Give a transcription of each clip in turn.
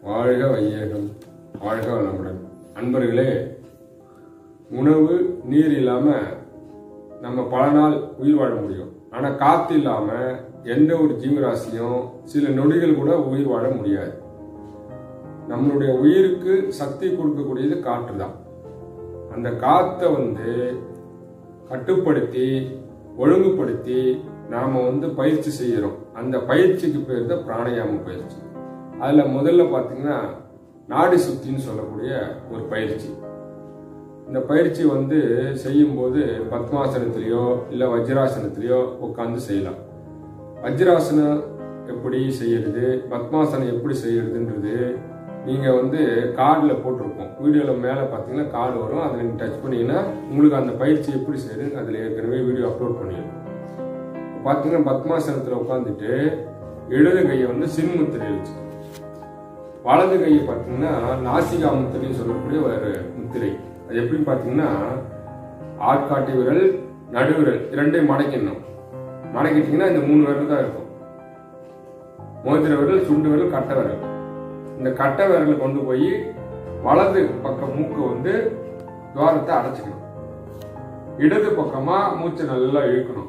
வாழ்க வையகம் வாழ்க வளமுடன் அன்பர்களே உணவு நீர் இல்லாம நம்ம பல நாள் உயிர் வாழ முடியும் ஆனா காத்து இல்லாம எந்த ஒரு ஜீவராசியும் சில நொடிகள் கூட உயிர் வாழ முடியாது நம்மளுடைய உயிருக்கு சக்தி கொடுக்கக்கூடியது காற்று தான் அந்த காத்தை வந்து கட்டுப்படுத்தி ஒழுங்குபடுத்தி நாம வந்து பயிற்சி செய்யறோம் அந்த பயிற்சிக்கு பேர் தான் பிராணாயாம பயிற்சி அதுல முதல்ல பாத்தீங்கன்னா நாடி சுத்தின்னு சொல்லக்கூடிய ஒரு பயிற்சி இந்த பயிற்சி வந்து செய்யும்போது பத்மாசனத்திலேயோ இல்லை வஜ்ராசனத்திலேயோ உட்காந்து செய்யலாம் வஜ்ராசனம் எப்படி செய்யறது பத்மாசனம் எப்படி செய்யறதுன்றது நீங்கள் வந்து கார்டில் போட்டிருக்கோம் வீடியோவில் மேலே பார்த்தீங்கன்னா கார்டு வரும் அதில் நீங்கள் டச் பண்ணீங்கன்னா உங்களுக்கு அந்த பயிற்சி எப்படி செய்யுதுன்னு அதில் ஏற்கனவே வீடியோ அப்லோட் பண்ணியிருக்கோம் பார்த்தீங்கன்னா பத்மாசனத்தில் உட்காந்துட்டு இடது கையை வந்து சின்முத்திரை வச்சு வலது கையை பார்த்தீங்கன்னா நாசிகா முத்திரைன்னு சொல்லக்கூடிய ஒரு முத்திரை அது எப்படின்னு பார்த்தீங்கன்னா ஆட்காட்டி விரல் நடுவிரல் இரண்டையும் மடக்கிடணும் மடக்கிட்டீங்கன்னா இந்த மூணு விரல் தான் இருக்கும் மோதிர விரல் சுண்டு விரல் கட்டை விரல் இந்த கட்டை விரலை கொண்டு போய் வலது பக்கம் மூக்கு வந்து துவாரத்தை அடைச்சிக்கணும் இடது பக்கமா மூச்சை நல்லா இழுக்கணும்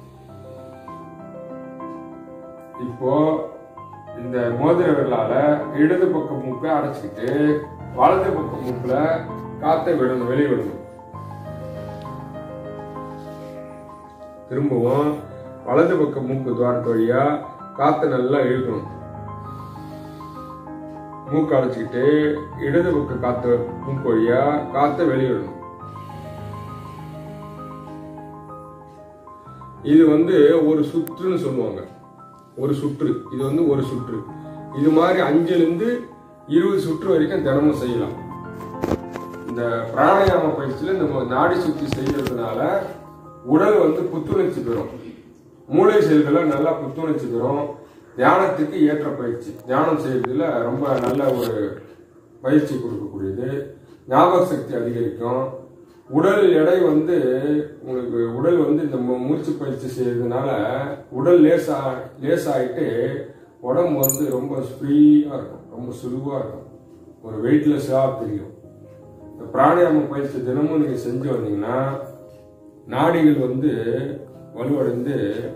இப்போ இந்த மோதிர விரலால இடது பக்கம் மூக்கை அடைச்சிக்கிட்டு வலது பக்கம் மூக்குல காத்தை விடணும் வெளியே விடணும் திரும்பவும் வலது பக்கம் மூக்கு துவாரத்து வழியா காத்தை நல்லா இழுக்கணும் மூக்கு அடைச்சிக்கிட்டு இடது பக்க காத்து மூக்கு வழியா காத்தை வெளியிடணும் இது வந்து ஒரு சுற்றுன்னு சொல்லுவாங்க ஒரு சுற்று இது வந்து ஒரு சுற்று இது மாதிரி அஞ்சுல இருந்து இருபது சுற்று வரைக்கும் தினமும் செய்யலாம் இந்த பிராணாயாம பயிற்சியில நம்ம நாடி சுத்தி செய்யறதுனால உடல் வந்து புத்துணர்ச்சி பெறும் மூளை செல்களை நல்லா புத்துணர்ச்சி பெறும் தியானத்துக்கு ஏற்ற பயிற்சி தியானம் செய்யறதுல ரொம்ப நல்ல ஒரு பயிற்சி கொடுக்கக்கூடியது ஞாபக சக்தி அதிகரிக்கும் உடல் எடை வந்து உங்களுக்கு உடல் வந்து இந்த மூ- மூச்சு பயிற்சி செய்யறதுனால உடல் லேசா லேசாயிட்டு உடம்பு வந்து ரொம்ப ஃப்ரீயா இருக்கும் ரொம்ப சுலுவா இருக்கும் ஒரு வெயிட்லெஸ்ஸா தெரியும் இந்த பிராணாயாம பயிற்சி தினமும் நீங்க செஞ்சு வந்தீங்கன்னா நாடிகள் வந்து வலுவடைந்து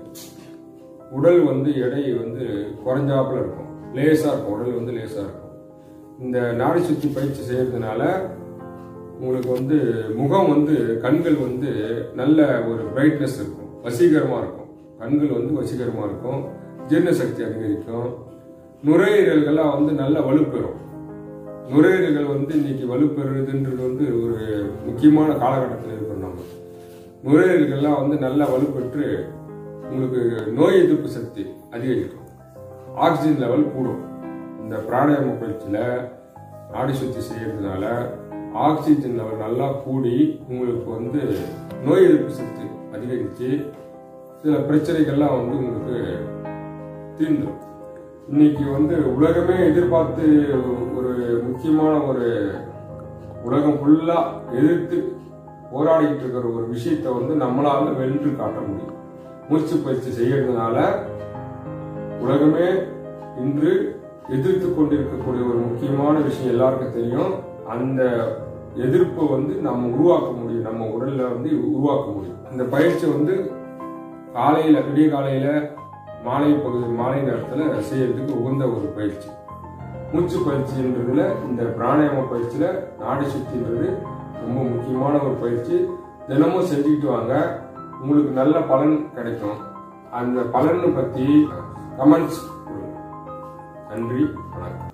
உடல் வந்து எடை வந்து குறைஞ்சாப்புல இருக்கும் லேசா இருக்கும் உடல் வந்து லேசா இருக்கும் இந்த நாடி சுத்தி பயிற்சி செய்யறதுனால உங்களுக்கு வந்து முகம் வந்து கண்கள் வந்து நல்ல ஒரு பிரைட்னஸ் இருக்கும் வசீகரமா இருக்கும் கண்கள் வந்து வசீகரமா இருக்கும் ஜீரண சக்தி அதிகரிக்கும் நுரையீரல்கள்லாம் வந்து நல்ல வலுப்பெறும் நுரையீரல்கள் வந்து இன்னைக்கு வலுப்பெறுதுன்றது வந்து ஒரு முக்கியமான காலகட்டத்தில் இருக்கிறோம் நம்ம நுரையீரல்கள்லாம் வந்து நல்லா வலுப்பெற்று உங்களுக்கு நோய் எதிர்ப்பு சக்தி அதிகரிக்கும் ஆக்சிஜன் லெவல் கூடும் இந்த பிராணாயாம பயிற்சியில நாடி சுத்தி செய்யறதுனால ஆக்சிஜன் லெவல் நல்லா கூடி உங்களுக்கு வந்து நோய் எதிர்ப்பு சக்தி அதிகரிச்சு சில பிரச்சனைகள்லாம் வந்து உங்களுக்கு தீர்ந்துடும் இன்னைக்கு வந்து உலகமே எதிர்பார்த்து ஒரு முக்கியமான ஒரு உலகம் ஃபுல்லா எதிர்த்து போராடிட்டு இருக்கிற ஒரு விஷயத்தை வந்து நம்மளால வென்று காட்ட முடியும் மூச்சு பயிற்சி செய்யறதுனால உலகமே இன்று எதிர்த்து கொண்டிருக்கக்கூடிய ஒரு முக்கியமான விஷயம் எல்லாருக்கும் தெரியும் அந்த எதிர்ப்பை வந்து நம்ம உருவாக்க முடியும் நம்ம உடல்ல வந்து உருவாக்க முடியும் அந்த பயிற்சி வந்து காலையில விடிய காலையில மாலை பகுதி மாலை நேரத்துல செய்யறதுக்கு உகந்த ஒரு பயிற்சி மூச்சு பயிற்சின்றதுல இந்த பிராணாயாம பயிற்சியில நாடி சுத்தின்றது ரொம்ப முக்கியமான ஒரு பயிற்சி தினமும் செஞ்சுக்கிட்டு வாங்க உங்களுக்கு நல்ல பலன் கிடைக்கும் அந்த பலனை பத்தி கமெண்ட்ஸ் கொடுங்க நன்றி வணக்கம்